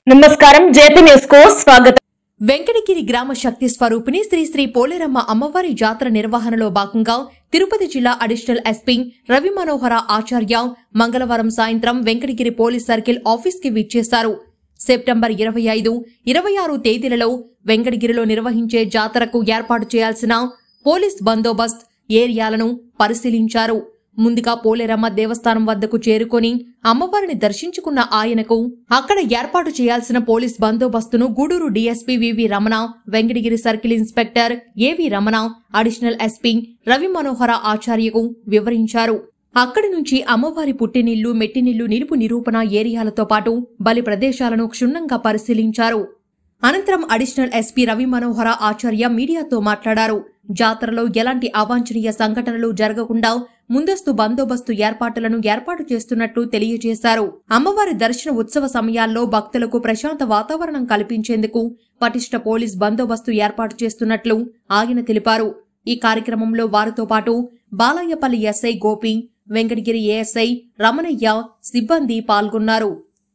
నమస్కారం JP news కు స్వాగతం వెంకటగిరి గ్రామ శక్తి స్వరూపిణి శ్రీ శ్రీ పోలేరమ్మ అమ్మవారి జాతర నిర్వహణలో భాగంగా తిరుపతి జిల్లా అడిషనల్ ఎస్పీ రవి మనోహర ఆచార్య మంగళవారం సాయంత్రం వెంకటగిరి పోలీస్ సర్కిల్ ఆఫీస్ కి విచ్చేశారు సెప్టెంబర్ ఇరవై ఐదు ఇరవై ఆరు తేదీలలో వెంకటగిరిలో నిర్వహించే జాతరకు ఏర్పాటు చేయాల్సిన పోలీస్ బందోబస్త్ ఏరియాలను పరిశీలించారు ముందుగా పోలేరమ్మ దేవస్థానం వద్దకు చేరుకొని అమ్మవారిని దర్శించుకున్న ఆయనకు అక్కడ ఏర్పాటు చేయాల్సిన పోలీస్ బందోబస్తును Gudur DSP V V Ramana Venkatagiri circle inspector A V Ramana additional SP Ravi Manohara ఆచార్యకు వివరించారు అక్కడి నుంచి అమ్మవారి పుట్టినిల్లు మెట్టినిల్లు నిలుపు నిరూపణ ఏరియాలతో పాటు బలి ప్రదేశాలను క్షుణ్ణంగా పరిశీలించారు అనంతరం అడిషనల్ ఎస్పీ రవి మనోహర ఆచార్య మీడియాతో మాట్లాడారు జాతరలో ఎలాంటి అవాంఛనీయ సంఘటనలు జరగకుండా ముందస్తు బందోబస్తు ఏర్పాట్లను ఏర్పాటు చేస్తున్నట్లు తెలియజేశారు అమ్మవారి దర్శన ఉత్సవ సమయాల్లో భక్తులకు ప్రశాంత వాతావరణం కల్పించేందుకు పటిష్ట పోలీస్ బందోబస్తు ఏర్పాటు చేస్తున్నట్లు ఆయన తెలిపారు ఈ కార్యక్రమంలో వారితో పాటు బాలయ్యపల్లి ఎస్ఐ గోపి వెంకటగిరి ఏఎస్ఐ రమణయ్య సిబ్బంది పాల్గొన్నారు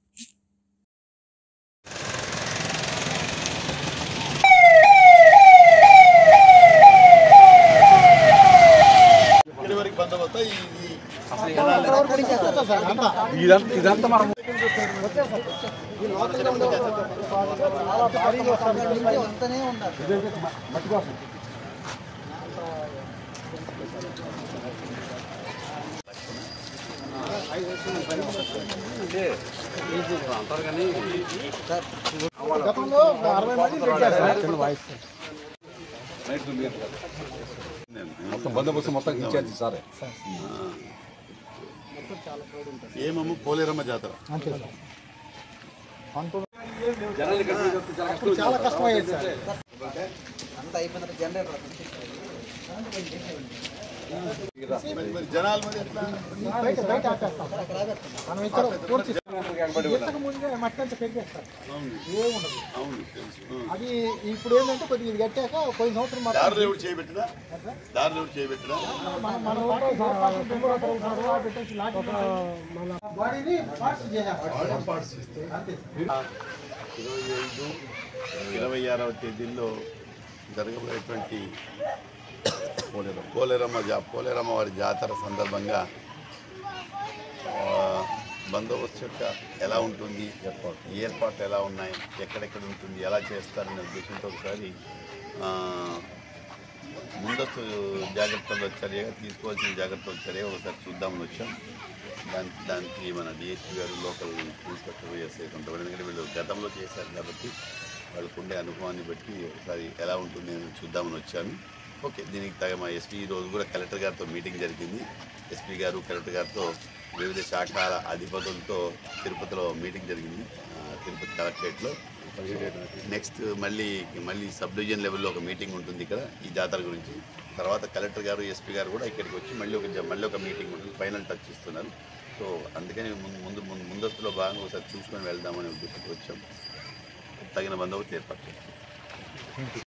ఇక్కడి వరకు బందోబస్తా ఈ ఈ ఇదంతా ఇదంతా మనం అంటారు కానీ మొత్తం బందోబస్తు మొత్తం ఇచ్చేది సారే ఏమమ్మ పోలేరమ్మ జాతర చాలా కష్టమయ్యేది సార్ మరి మరి జనాలు మరి ఎట్లా బయట బయట ఆపేస్తాం మనం ఇక్కడ పూర్తి ఇంతకు ముందే మట్టి అంతా పెరిగేస్తారు అవును ఏముండదు అవును తెలుసు ఆ. అది ఇప్పుడు ఏంటంటే కొద్దిగా ఇది కట్టాక పోయిన సంవత్సరం మాత్రం దారులు ఎవడు చేయబెట్టినా దారులు ఎవడు చేయబెట్టినా మన- మన ఊర్లో సార్ పెట్టేసి లాటి మన బాడీని పార్ట్స్ చేసేస్తారు అంతే ఇరవై ఐదు ఇరవై ఆరవ తేదీల్లో జరగబోయేటువంటి పోలేరమ్మ జా పోలేరమ్మ వారి జాతర సందర్భంగా ఆ, బందోబస్తు యొక్క ఎలా ఉంటుంది ఏర్పాటు ఏర్పాట్లు ఎలా ఉన్నాయి ఎక్కడెక్కడ ఉంటుంది ఎలా చేస్తారనే ఉద్దేశంతో ఒకసారి ఆ, ముందస్తు జాగ్రత్తలు చర్యగా తీసుకోవాల్సిన జాగ్రత్తలు చర్యగా ఒకసారి చూద్దామని వచ్చాం దానికి దానికి మన డిఎస్పీ గారు లోకల్ ఇన్స్పెక్టర్ ఎస్ఐ కొంతమంది ఎందుకంటే వీళ్ళు గతంలో చేశారు కాబట్టి వాళ్ళకు ఉండే అనుభవాన్ని బట్టి ఒకసారి ఎలా ఉంటుంది అని చూద్దామని వచ్చాను ఓకే దీనికి తగ మా ఎస్పీ ఈ రోజు కూడా కలెక్టర్ గారితో మీటింగ్ జరిగింది ఎస్పీ గారు కలెక్టర్ గారితో వివిధ శాఖల అధిపతులతో తిరుపతిలో మీటింగ్ జరిగింది ఆ, తిరుపతి కలెక్టరేట్లో నెక్స్ట్ మళ్ళీ మళ్ళీ సబ్ డివిజన్ లెవెల్లో ఒక మీటింగ్ ఉంటుంది ఇక్కడ ఈ జాతర గురించి తర్వాత కలెక్టర్ గారు ఎస్పీ గారు కూడా ఇక్కడికి వచ్చి మళ్ళీ ఒక జ- మళ్ళీ ఒక మీటింగ్ ఉంటుంది ఫైనల్ టచ్ ఇస్తున్నారు సో అందుకని ముందు ముందు ముందు ముందస్తులో భాగంగా ఒకసారి చూసుకొని వెళ్దామనే ఉద్దేశంతో వచ్చాం తగిన బందోబస్తు ఏర్పాటు చేస్తాం